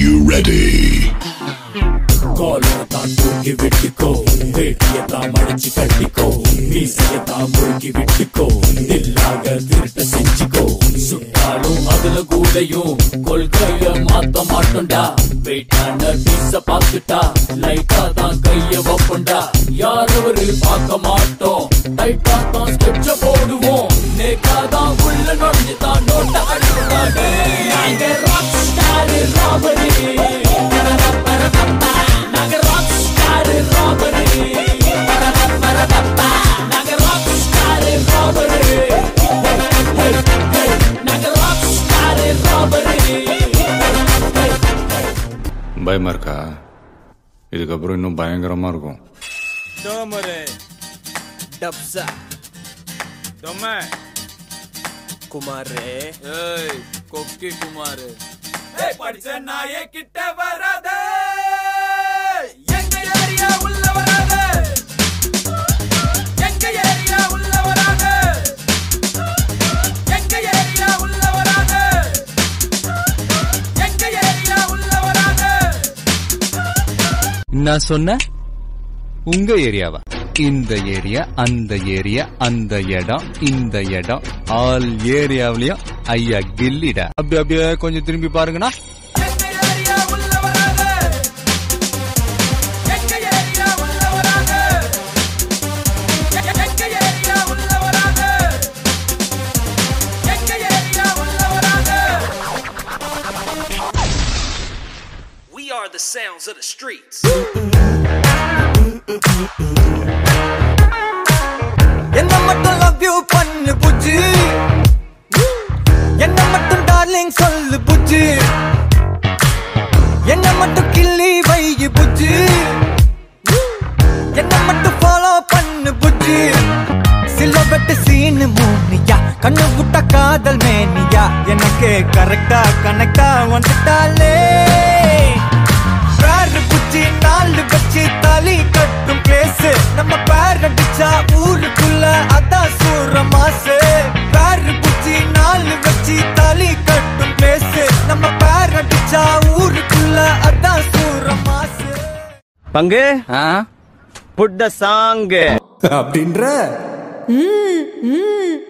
you ready? காலரை தான் தூக்கி விட்டுக்கோ வேட்டியை தான் மடிச்சு கட்டிக்கோ மீசையை தான் முறுக்கி விட்டுக்கோ இல்லாக திருட்ட செஞ்சுக்கோ சுட்டாலும் அதுல கூடையும் கொள்கைய மாத்த மாட்டோம்டா வெயிட்டான பீச பார்த்துட்டா லைட்டா தான் கைய வைப்போம்டா யாரவரு பார்க்க மாட்டோம் டைட்டா தான் ஸ்கெட்ச போடுவோம் நேக்கா தான் உள்ள நுழைஞ்சு தான் நோட்ட அழுவாடு நாங்க ராக் ஸ்டார் ராபரி நாங்க ராக் ஸ்டார் ராபரி நாங்க ராக் ஸ்டார் ராபரி நாங்க ராக் ஸ்டார் ராபரி பயமா இருக்கா இதுக்கப்புறம் இன்னும் பயங்கரமா இருக்கும் டோமரு டப்சா தொம்ம குமாரே ஏய் கொக்கி குமாரு ஏய் படிச்ச நாயே கிட்ட வராத எங்க ஏரியா உள்ள வராத எங்க ஏரியா உள்ள வராத எங்க ஏரியா உள்ள வராத எங்க ஏரியா உள்ள வராத நான் சொன்ன உங்க ஏரியாவா இந்த ஏரியா அந்த ஏரியா அந்த இடம் இந்த இடம் ஆல் ஏரியாவிலயும் ஐயா கில்லிடா அப்படி அப்படியே கொஞ்சம் திரும்பி பாருங்கண்ணா எங்க ஏரியா உள்ள வராத எங்க ஏரியா உள்ள வராத எங்க ஏரியா உள்ள வராத எங்க ஏரியா உள்ள வராத We are the sounds of the streets. என்ன மட்டும் லவ் யூ பண்ணு புஜ்ஜி என்ன மட்டும் டார்லிங் சொல்லு புஜ்ஜி என்ன மட்டும் கிள்ளி வை புஜ்ஜி என்ன மட்டும் ஃபாலோ பண்ணு புஜ்ஜி சில வெட்டு சீனு மூனியா கண்ணு விட்ட காதல் மேனியா எனக்கு கரெக்டா கனெக்டா வந்துட்டாலே பேரு புச்சி நாலு வச்சு தாலி கட்டும் பிளேஸ் நம்ம பேர் அடிச்சா ஊருக்குள்ள அதான் சூற மாசு பேரு புச்சி நாலு வச்சு தாலி கட்டும் பிளேஸ் நம்ம பேர் அடிச்சா ஊருக்குள்ள அதான் சூற மாசு பங்கு புட் த சாங் அப்படின்ற ம் ம்